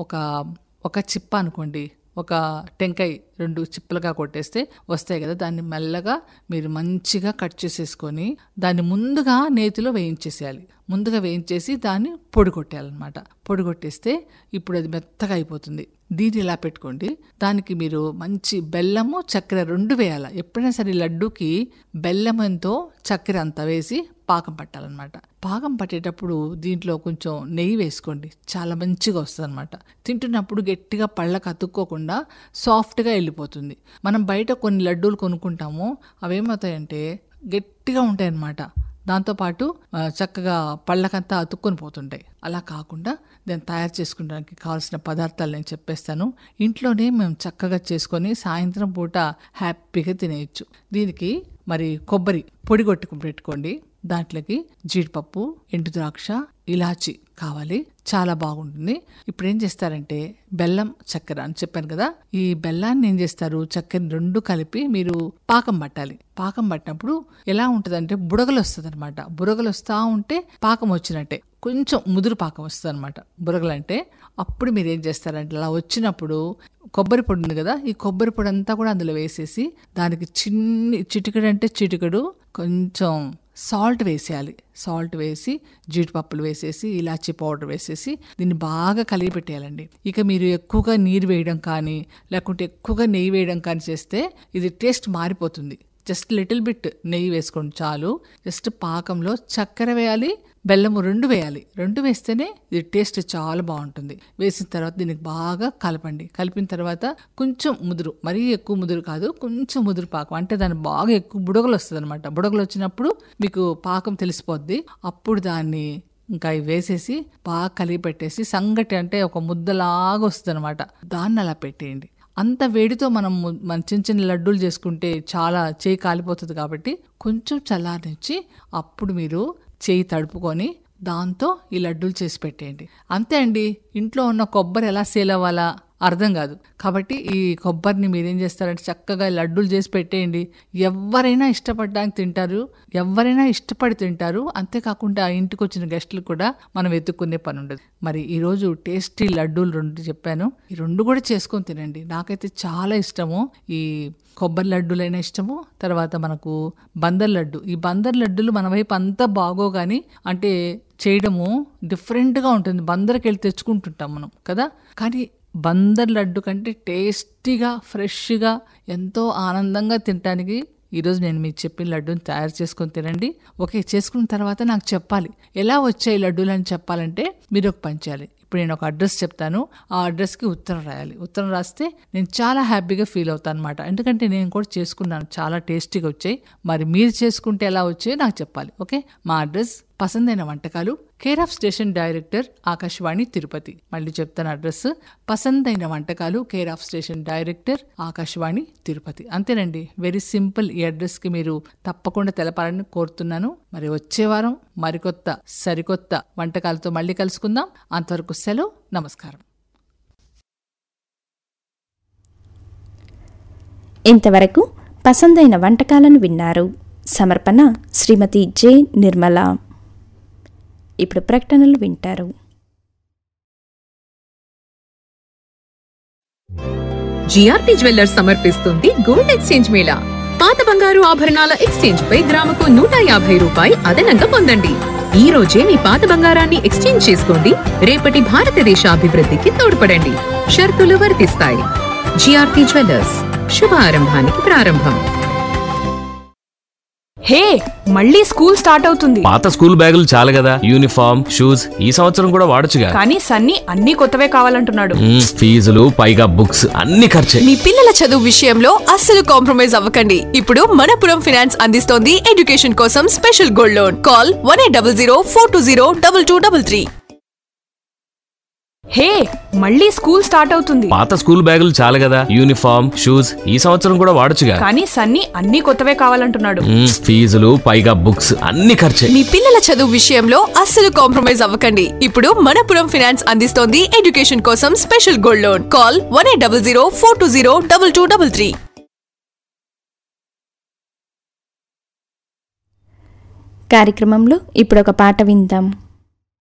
ఒక ఒక చిప్ప అనుకోండి ఒక టెంకాయ రెండు చిప్పలుగా కొట్టేస్తే వస్తాయి కదా దాన్ని మెల్లగా మీరు మంచిగా కట్ చేసేసుకొని దాన్ని ముందుగా నేతిలో వేయించేసేయాలి ముందుగా వేయించేసి దాన్ని పొడి కొట్టేయాలన్నమాట పొడి కొట్టేస్తే ఇప్పుడు అది మెత్తగా అయిపోతుంది దీన్ని ఇలా పెట్టుకోండి దానికి మీరు మంచి బెల్లము చక్కెర రెండు వేయాలి ఎప్పుడైనా సరే ఈ లడ్డూకి బెల్లం ఎంతో చక్కెర అంత వేసి పాకం పట్టాలన్నమాట పాకం పట్టేటప్పుడు దీంట్లో కొంచెం నెయ్యి వేసుకోండి చాలా మంచిగా వస్తుంది అనమాట తింటున్నప్పుడు గట్టిగా పళ్ళకు అతుక్కోకుండా సాఫ్ట్గా వెళ్ళిపోతుంది మనం బయట కొన్ని లడ్డూలు కొనుక్కుంటాము అవేమవుతాయంటే గట్టిగా ఉంటాయి అన్నమాట దాంతోపాటు ఆ, చక్కగా పళ్ళకంతా అతుక్కొని పోతుంటాయి అలా కాకుండా దాన్ని తయారు చేసుకోవడానికి కావాల్సిన పదార్థాలు నేను చెప్పేస్తాను ఇంట్లోనే మేము చక్కగా చేసుకొని సాయంత్రం పూట హ్యాపీగా తినేయచ్చు దీనికి మరి కొబ్బరి పొడి కొట్టుకు పెట్టుకోండి దాంట్లోకి జీడిపప్పు ఎండు ద్రాక్ష ఇలాచి కావాలి చాలా బాగుంటుంది ఇప్పుడు ఏం చేస్తారంటే బెల్లం చక్కెర అని చెప్పాను కదా ఈ బెల్లాన్ని ఏం చేస్తారు చక్కెర రెండు కలిపి మీరు పాకం పట్టాలి పాకం పట్టినప్పుడు ఎలా ఉంటుందంటే బుడగలు వస్తుంది అనమాట బుడగలు వస్తూ ఉంటే పాకం వచ్చినట్టే కొంచెం ముదురు పాకం వస్తుంది అనమాట బురగలు అంటే అప్పుడు మీరు ఏం చేస్తారంటే అలా వచ్చినప్పుడు కొబ్బరి పొడి ఉంది కదా ఈ కొబ్బరి పొడి అంతా కూడా అందులో వేసేసి దానికి చిన్ని చిటికెడు అంటే చిటికెడు కొంచెం సాల్ట్ వేసేయాలి సాల్ట్ వేసి జీడిపప్పులు వేసేసి ఇలాచీ పౌడర్ వేసేసి దీన్ని బాగా కలిగి పెట్టేయాలండి ఇక మీరు ఎక్కువగా నీరు వేయడం కానీ లేకుంటే ఎక్కువగా నెయ్యి వేయడం కానీ చేస్తే ఇది టేస్ట్ మారిపోతుంది జస్ట్ లిటిల్ బిట్ నెయ్యి వేసుకోండి చాలు జస్ట్ పాకంలో చక్కెర వేయాలి బెల్లము రెండు వేయాలి రెండు వేస్తేనే ఇది టేస్ట్ చాలా బాగుంటుంది వేసిన తర్వాత దీనికి బాగా కలపండి కలిపిన తర్వాత కొంచెం ముదురు మరీ ఎక్కువ ముదురు కాదు కొంచెం ముదురు పాకం అంటే దాని బాగా ఎక్కువ బుడగలు వస్తుంది అనమాట బుడగలు వచ్చినప్పుడు మీకు పాకం తెలిసిపోద్ది అప్పుడు దాన్ని ఇంకా ఇవి వేసేసి బాగా కలిగి పెట్టేసి సంగటి అంటే ఒక ముద్దలాగా వస్తుంది అనమాట దాన్ని అలా పెట్టేయండి అంత వేడితో మనం ము- మన చిన్న చిన్న లడ్డూలు చేసుకుంటే చాలా చేయి కాలిపోతుంది కాబట్టి కొంచెం చల్లారనిచ్చి అప్పుడు మీరు చేయి తడుపుకొని దాంతో ఈ లడ్డూలు చేసి పెట్టేయండి అంతే అండి ఇంట్లో ఉన్న కొబ్బరి ఎలా సేల్ అవ్వాలా అర్థం కాదు కాబట్టి ఈ కొబ్బరిని మీరేం చేస్తారంటే చక్కగా లడ్డూలు చేసి పెట్టేయండి ఎవరైనా ఇష్టపడడానికి తింటారు ఎవరైనా ఇష్టపడి తింటారు అంతేకాకుండా ఇంటికి వచ్చిన గెస్టులు కూడా మనం వెతుక్కునే పని ఉండదు మరి ఈరోజు టేస్టీ లడ్డూలు రెండు చెప్పాను ఈ రెండు కూడా చేసుకొని తినండి నాకైతే చాలా ఇష్టము ఈ కొబ్బరి లడ్డూలైనా ఇష్టము తర్వాత మనకు బందర్ లడ్డు ఈ బందర్ లడ్డూలు మన వైపు అంతా బాగో కానీ అంటే చేయడము డిఫరెంట్గా ఉంటుంది బందర్కి వెళ్ళి తెచ్చుకుంటుంటాం మనం కదా కానీ బందర్ లడ్డు కంటే టేస్టీగా ఫ్రెష్గా ఎంతో ఆనందంగా తినడానికి ఈరోజు నేను మీకు చెప్పిన లడ్డూని తయారు చేసుకొని తినండి ఓకే చేసుకున్న తర్వాత నాకు చెప్పాలి ఎలా వచ్చాయి లడ్డూలు అని చెప్పాలంటే మీరు ఒక పని చేయాలి ఇప్పుడు నేను ఒక అడ్రస్ చెప్తాను ఆ అడ్రస్కి ఉత్తరం రాయాలి ఉత్తరం రాస్తే నేను చాలా హ్యాపీగా ఫీల్ అవుతాను అనమాట ఎందుకంటే నేను కూడా చేసుకున్నాను చాలా టేస్టీగా వచ్చాయి మరి మీరు చేసుకుంటే ఎలా వచ్చాయో నాకు చెప్పాలి ఓకే మా అడ్రస్ పసందైన వంటకాలు care of station director Akashvani Tirupati మళ్ళీ చెప్తాను అడ్రస్ పసందైన వంటకాలు care of station director Akashvani Tirupati అంతేనండి వెరీ సింపుల్ ఈ అడ్రస్కి మీరు తప్పకుండా తెలపాలని కోరుతున్నాను మరి వచ్చే వారం మరికొత్త సరికొత్త వంటకాలతో మళ్ళీ కలుసుకుందాం అంతవరకు సెలవు నమస్కారం ఇంతవరకు పసందైన వంటకాలను విన్నారు సమర్పణ శ్రీమతి జె నిర్మల ఇప్పుడు ప్రకటనలు వింటారు జిఆర్పి జ్యువెల్లర్స్ సమర్పిస్తుంది గోల్డ్ ఎక్స్చేంజ్ మేళా పాత బంగారు ఆభరణాల ఎక్స్చేంజ్ పై గ్రాముకు నూట యాభై రూపాయి అదనంగా పొందండి ఈ రోజే మీ పాత బంగారాన్ని ఎక్స్చేంజ్ చేసుకోండి రేపటి భారతదేశ అభివృద్ధికి తోడ్పడండి షరతులు వర్తిస్తాయి జిఆర్పి జ్యువెల్లర్స్ శుభ ఆరంభానికి ప్రారంభం హే మళ్ళీ స్కూల్ స్టార్ట్ అవుతుంది పాత స్కూల్ బ్యాగులు చాలు కదా యూనిఫామ్ షూస్ ఈ సంవత్సరం కూడా వాడొచ్చుగా కానీ సన్నీ అన్ని కొత్తవే కావాలంటున్నాడు మ్మ్, ఫీజులు పైగా బుక్స్ అన్ని ఖర్చే మీ పిల్లల చదువు విషయంలో అస్సలు కాంప్రమైజ్ అవ్వకండి ఇప్పుడు మనపురం ఫినాన్స్ అందిస్తోంది ఎడ్యుకేషన్ కోసం special gold loan call one eight double zero four two zero double two double three hey మళ్ళీ స్కూల్ స్టార్ట్ అవుతుంది పాత స్కూల్ బ్యాగులు చాలు కదా యూనిఫామ్ షూస్ ఈ సంవత్సరం కూడా వాడొచ్చుగా కానీ సన్నీ అన్ని కొత్తవే కావాలంటున్నాడు మ్మ్, ఫీజులు పైగా బుక్స్ అన్ని ఖర్చే మీ పిల్లల చదువు విషయంలో అస్సలు కాంప్రమైజ్ అవ్వకండి ఇప్పుడు మనపురం ఫినాన్స్ అందిస్తోంది ఎడ్యుకేషన్ కోసం special gold loan call one eight double zero four two zero double two double three కార్యక్రమంలో ఇప్పుడు ఒక పాట విందాం